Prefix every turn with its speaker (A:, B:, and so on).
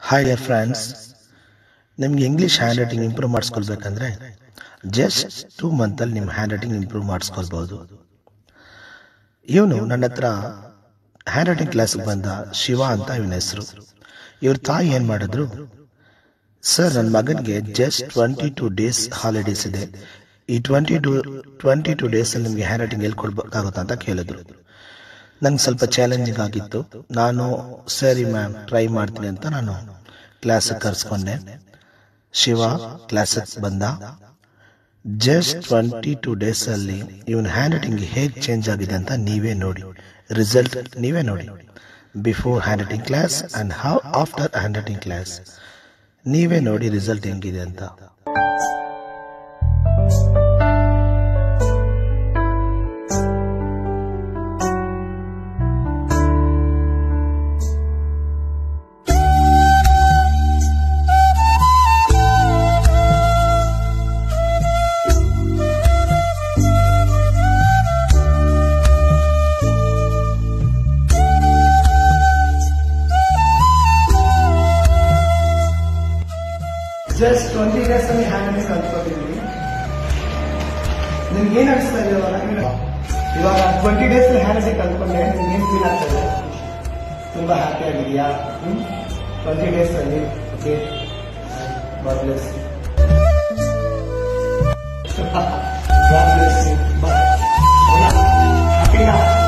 A: Hi dear friends ನಿಮ್ಗೆ English handwriting improve ಮಾಡಿಸ್ಕೊಳ್ಬೇಕಂದ್ರೆ just two ಮಂತಲ್ಲಿ ನಿಮ್ಮ ಹ್ಯಾಂಡ್ ರೈಟಿಂಗ್ ಇಂಪ್ರೂವ್ ಮಾಡಿಸ್ಕೊಳ್ಬೋದು ಇವನು ನನ್ನ ಹತ್ರ ಹ್ಯಾಂಡ್ ರೈಟಿಂಗ್ ಕ್ಲಾಸ್ಗೆ ಬಂದ ಶಿವ ಅಂತ ಇವನ ಹೆಸರು ಇವ್ರ ತಾಯಿ ಏನು ಮಾಡಿದ್ರು ಸರ್ ನನ್ನ ಮಗನಿಗೆ just twenty two days holidays ಇದೆ ಈ ಟ್ವೆಂಟಿ ಟು ಟ್ವೆಂಟಿ ಟೂ ಡೇಸಲ್ಲಿ ನಿಮಗೆ ಹ್ಯಾಂಡ್ ರೈಟಿಂಗ್ ಹೇಳ್ಕೊಡ್ಬೇಕಾಗುತ್ತಾ ಅಂತ ಕೇಳಿದ್ರು ನಂಗೆ ಸ್ವಲ್ಪ ಚಾಲೆಂಜಿಂಗ್ ಆಗಿತ್ತು ನಾನು ಸರಿ ಮ್ಯಾಮ್ ಟ್ರೈ ಮಾಡ್ತೀನಿ ಅಂತ ನಾನು ಕ್ಲಾಸಿಗೆ ಕರ್ಸ್ಕೊಂಡೆ ಶಿವ ಕ್ಲಾಸಿಗೆ ಬಂದ ಜಸ್ಟ್ ಟ್ವೆಂಟಿ ಟೂ ಡೇಸಲ್ಲಿ ಇವನ್ ಹ್ಯಾಂಡ್ ರೈಟಿಂಗ್ ಹೇಗೆ ಚೇಂಜ್ ಆಗಿದೆ ಅಂತ ನೀವೇ ನೋಡಿ ರಿಸಲ್ಟ್ ನೀವೇ ನೋಡಿ before handwriting class and how after handwriting class ನೀವೇ ನೋಡಿ ರಿಸಲ್ಟ್ ಹೆಂಗಿದೆ ಅಂತ
B: ಜಸ್ಟ್ ಟ್ವೆಂಟಿ ಡೇಸ್ ಅಲ್ಲಿ ಹ್ಯಾಂಡ್ ಕಲ್ತ್ಕೊತಿದ್ವಿ ನಿಮ್ಗೆ ಏನ್ ಅನಿಸ್ತಾ ಇದೆ ಇವಾಗ ಇವಾಗ ಟ್ವೆಂಟಿ ಡೇಸ್ ಅಲ್ಲಿ ಹ್ಯಾಂಡ್ ಕಲ್ತ್ಕೊಂಡೆ ನಿಮ್ಗೆ ಏನ್ ಫೀಲ್ ಆಗ್ತದೆ ತುಂಬಾ ಹ್ಯಾಪಿ ಆಗಿದೆಯಾ ಟ್ವೆಂಟಿ ಡೇಸ್ ಅಲ್ಲಿ okay God bless you. God bless you. Bye. Happy now.